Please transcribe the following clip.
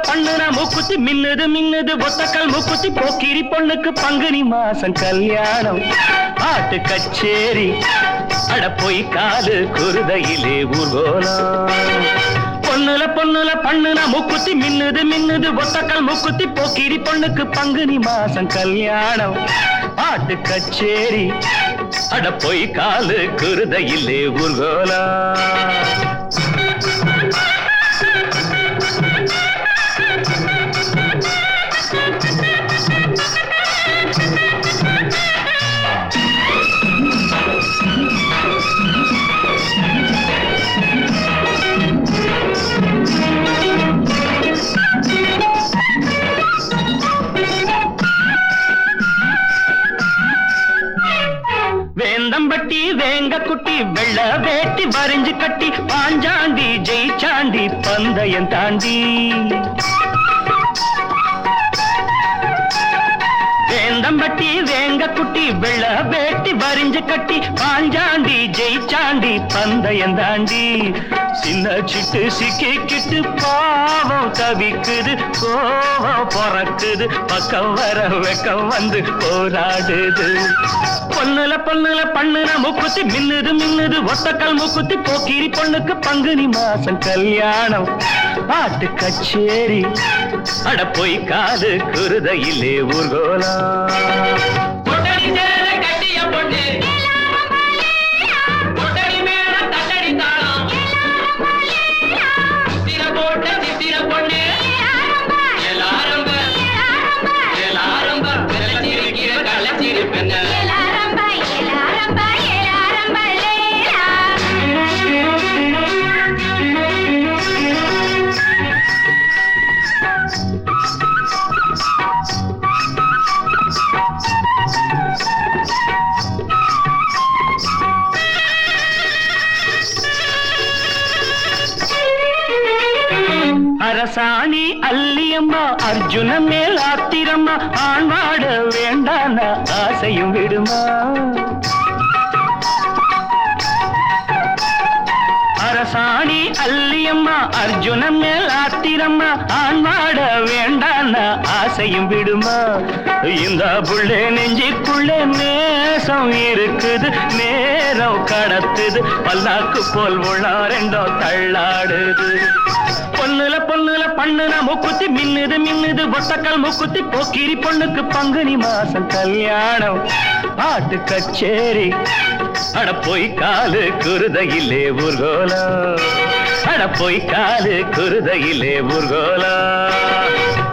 பண்ணுனா மூக்குத்தி மின்னுது மின்னுது ஒத்தக்கல் மூக்குத்தி போக்கிரி பொண்ணுக்கு பங்குனி மாசம் கல்யாணம் பாட்டு கச்சேரி அட போய் காலு குருதையிலே ஊர்கோலம் பொண்ணுல பொண்ணுல பண்ணுனா மூக்குத்தி மின்னுது மின்னுது ஒத்தக்கல் மூக்குத்தி போக்கிரி பொண்ணுக்கு பங்குனி மாசம் கல்யாணம் பாட்டு கச்சேரி அட போய் காலு குருதையிலே ஊர்கோலம் வேந்தம்பட்டி வேங்க குட்டி வெள்ள வேட்டி வரிஞ்சு கட்டி பாஞ்சாண்டி ஜெயிச்சாண்டி பந்தயம் தாண்டி வேந்தம்பட்டி வேங்க குட்டி வெள்ள வேட்டி வரிஞ்சு கட்டி பாஞ்சாண்டி ஜெயிச்சாண்டி பந்தயம் தாண்டி சின்ன சிட்டு சிக்கிக்கிட்டு பாவம் தவிக்குது கோவம் பிறக்குது பக்கம் வர வெக்கம் வந்து போராடுது பொண்ணுல பொண்ணுல பண்ணுன மூக்குத்தி மின்னுது மின்னுது ஒத்தக்கல் மூக்குத்தி போக்கிரி பொண்ணுக்கு பங்குனி மாசம் கல்யாணம் பாட்டு கச்சேரி அட போய் காது குருதையிலே ஊர்கோலம் கொட்டடி சேலை கட்டிய பொண்ணு கொட்டடி மேல தட்டடி தாளம் சித்திர போட்ட சித்திர பொண்ணு எல்லாரும் எல்லாரும் கலச்சிருக்கிற கலச்சிருப்பெண்ண அரசாணி அல்லியம்மா அர்ஜுன மேல் ஆத்திரம்மா ஆண்வாட வேண்டான ஆசையும் விடுமா அரசாணி அல்லியம்மா அர்ஜுன மேல் ஆத்திரம்மா ஆண்வாட வேண்டான ஆசையும் விடுமா இந்த புள்ளே நெஞ்சிக்குள்ளே நேசம் இருக்குது நேரம் கடத்துது பல்லாக்கு போல் உள்ள ரெண்டோ தள்ளாடுது பொண்ணுல பொண்ணுல பண்ணுன மூக்குத்தி மின்னுது மின்னுது ஒத்தக்கல் மூக்குத்தி போக்கிரி பொண்ணுக்கு பங்குனி மாசம் கல்யாணம் பாட்டு கச்சேரி அட போய் காலு குருதையிலே ஊர்கோலம் அட போய் காலு குருதையிலே ஊர்கோலம்